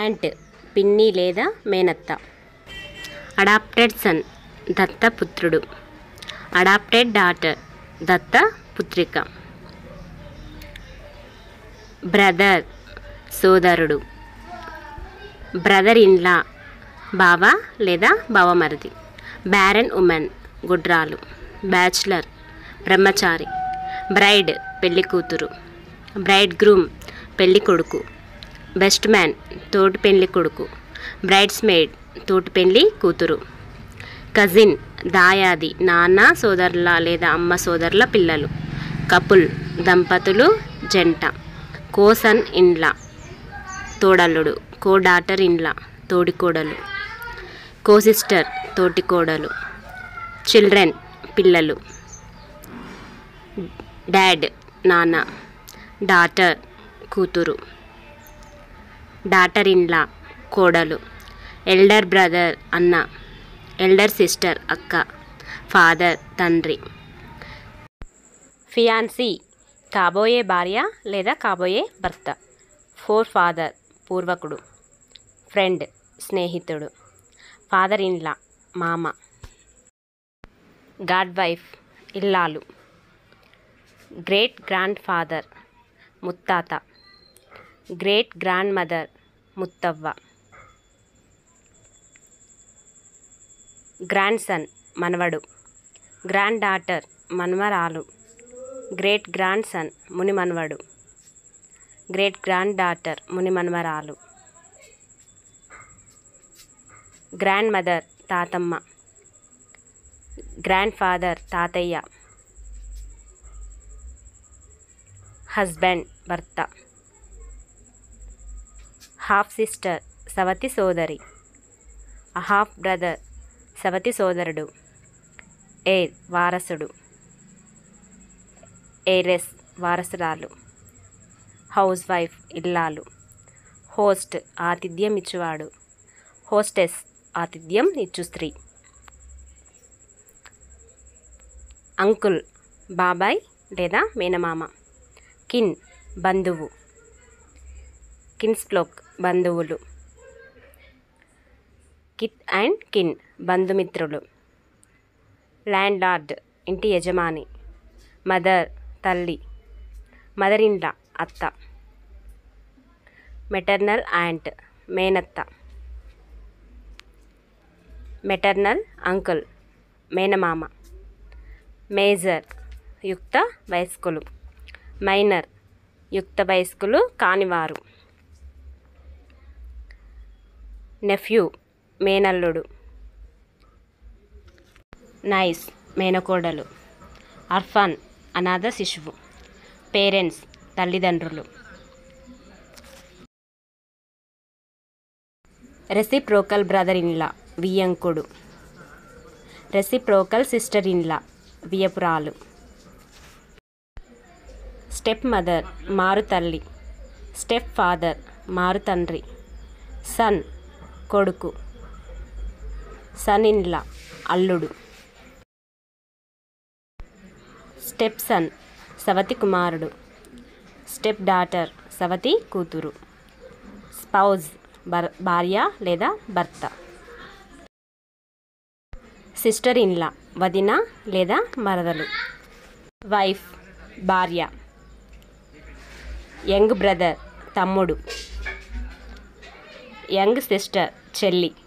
ant పిన్ని లేదా మేనత్త అడాప్టెడ్ సన్ దత్తపుత్రుడు అడాప్టెడ్ డాటర్ దత్త పుత్రిక బ్రదర్ సోదరుడు బ్రదర్ ఇన్లా బావ లేదా బావమరిది బ్యారన్ ఉమెన్ గుడ్రాలు బ్యాచులర్ బ్రహ్మచారి బ్రైడ్ పెళ్లి కూతురు బ్రైడ్ గ్రూమ్ పెళ్లి కొడుకు బెస్ట్ మ్యాన్ తోటి పెళ్లి కొడుకు బ్రైడ్స్ మేడ్ తోటి పెళ్లి కూతురు కజిన్ దాయాది నాన్న సోదరుల లేదా అమ్మ సోదరుల పిల్లలు కపుల్ దంపతులు జంట కోసన్ ఇండ్ల తోడల్లుడు కో డాటర్ ఇండ్ల తోడికోడలు కో సిస్టర్ తోటికోడలు చిల్డ్రన్ పిల్లలు డాడ్ నాన్న డాటర్ కూతురు డాటర్ ఇన్లా కోడలు ఎల్డర్ బ్రదర్ అన్న ఎల్డర్ సిస్టర్ అక్క ఫాదర్ తండ్రి ఫియాన్సీ కాబోయే భార్య లేదా కాబోయే భర్త ఫోర్ ఫాదర్ పూర్వకుడు ఫ్రెండ్ స్నేహితుడు ఫాదర్ ఇన్లా మామ గాడ్ వైఫ్ ఇల్లాలు గ్రేట్ గ్రాండ్ ఫాదర్ ముత్తాత గ్రేట్ గ్రాండ్ మదర్ ముత్తవ్వ గ్రాండ్ సన్ మనవడు గ్రాండ్ డాటర్ మనవరాలు గ్రేట్ గ్రాండ్ సన్ ముని మనవడు గ్రేట్ గ్రాండ్ డాటర్ ముని మనవరాలు గ్రాండ్ మదర్ తాతమ్మ గ్రాండ్ ఫాదర్ తాతయ్య హస్బెండ్ భర్త హాఫ్ సిస్టర్ సవతి సోదరి హాఫ్ బ్రదర్ సవతి సోదరుడు ఎయిర్ వారసుడు ఎయిరెస్ వారసురాలు హౌస్ వైఫ్ ఇల్లాలు హోస్ట్ ఆతిథ్యం ఇచ్చువాడు హోస్టెస్ ఆతిథ్యం ఇచ్చు స్త్రీ అంకుల్ బాబాయ్ లేదా మేనమామ కిన్ బంధువు కిన్స్ప్లోక్ బంధువులు కిత్ అండ్ కిన్ బంధుమిత్రులు ల్యాండ్ లార్డ్ ఇంటి యజమాని మదర్ తల్లి మదర్ ఇన్లా అత్త మెటర్నల్ యాంట్ మేనత్త మెటర్నల్ అంకుల్ మేనమామ మేజర్ యుక్త వయస్కులు మైనర్ యుక్త వయస్కులు కానివారు నెఫ్యూ మేనల్లుడు నైస్ మేనకోడలు అర్ఫాన్ అనాథ శిశువు పేరెంట్స్ తల్లిదండ్రులు రెసిప్రోకల్ బ్రదర్ ఇన్లా వియ్యంకుడు రెసిప్రోకల్ సిస్టర్ ఇన్లా వియపురాలు స్టెప్ మదర్ మారు తల్లి స్టెప్ ఫాదర్ మారు తండ్రి సన్ కొడుకు సన్ ఇన్లా అల్లుడు స్టెప్ సన్ సవతి కుమారుడు స్టెప్ డాటర్ సవతి కూతురు స్పౌజ్ భర్ భార్య లేదా భర్త సిస్టర్ ఇన్లా వదిన లేదా మరదలు వైఫ్ భార్య యంగ్ బ్రదర్ తమ్ముడు యంగ్ సిస్టర్ చెల్లి